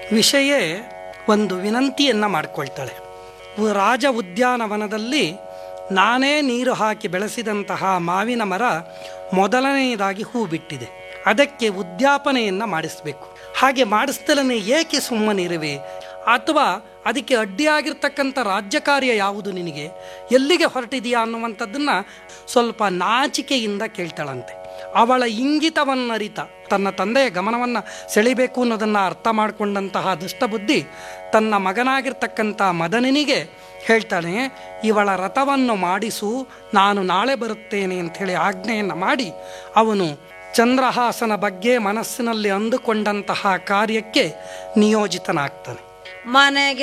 ವಿಷಯ ಒಂದು ವಿನಂತಿಯನ್ನು ಮಾಡಿಕೊಳ್ತಾಳೆ ಉ- ರಾಜ ಉದ್ಯಾನವನದಲ್ಲಿ ನಾನೇ ನೀರು ಹಾಕಿ ಬೆಳೆಸಿದಂತಹ ಮಾವಿನ ಮರ ಮೊದಲನೆಯದಾಗಿ ಹೂ ಬಿಟ್ಟಿದೆ ಅದಕ್ಕೆ ಉದ್ಯಾಪನೆಯನ್ನು ಮಾಡಿಸಬೇಕು ಹಾಗೆ ಮಾಡಿಸ್ದಲೇ ಏಕೆ ಸುಮ್ಮನಿರುವೆ ಅಥವಾ ಅದಕ್ಕೆ ಅಡ್ಡಿಯಾಗಿರ್ತಕ್ಕಂಥ ರಾಜ್ಯ ಕಾರ್ಯ ಯಾವುದು ನಿನಗೆ ಎಲ್ಲಿಗೆ ಹೊರಟಿದೆಯಾ ಅನ್ನುವಂಥದ್ದನ್ನು ಸ್ವಲ್ಪ ನಾಚಿಕೆಯಿಂದ ಕೇಳ್ತಾಳಂತೆ ಅವಳ ಇಂಗಿತವನ್ನರಿತ ತನ್ನ ತಂದೆಯ ಗಮನವನ್ನು ಸೆಳಿಬೇಕು ಅನ್ನೋದನ್ನು ಅರ್ಥ ಮಾಡಿಕೊಂಡಂತಹ ದುಷ್ಟಬುದ್ಧಿ ತನ್ನ ಮಗನಾಗಿರ್ತಕ್ಕಂಥ ಮದನನಿಗೆ ಹೇಳ್ತಾನೆ ಇವಳ ರಥವನ್ನು ಮಾಡಿಸು ನಾನು ನಾಳೆ ಬರುತ್ತೇನೆ ಅಂಥೇಳಿ ಆಜ್ಞೆಯನ್ನು ಮಾಡಿ ಅವನು ಚಂದ್ರಹಾಸನ ಬಗ್ಗೆ ಮನಸ್ಸಿನಲ್ಲಿ ಅಂದುಕೊಂಡಂತಹ ಕಾರ್ಯಕ್ಕೆ ನಿಯೋಜಿತನಾಗ್ತಾನೆ ಮನೆಗೆ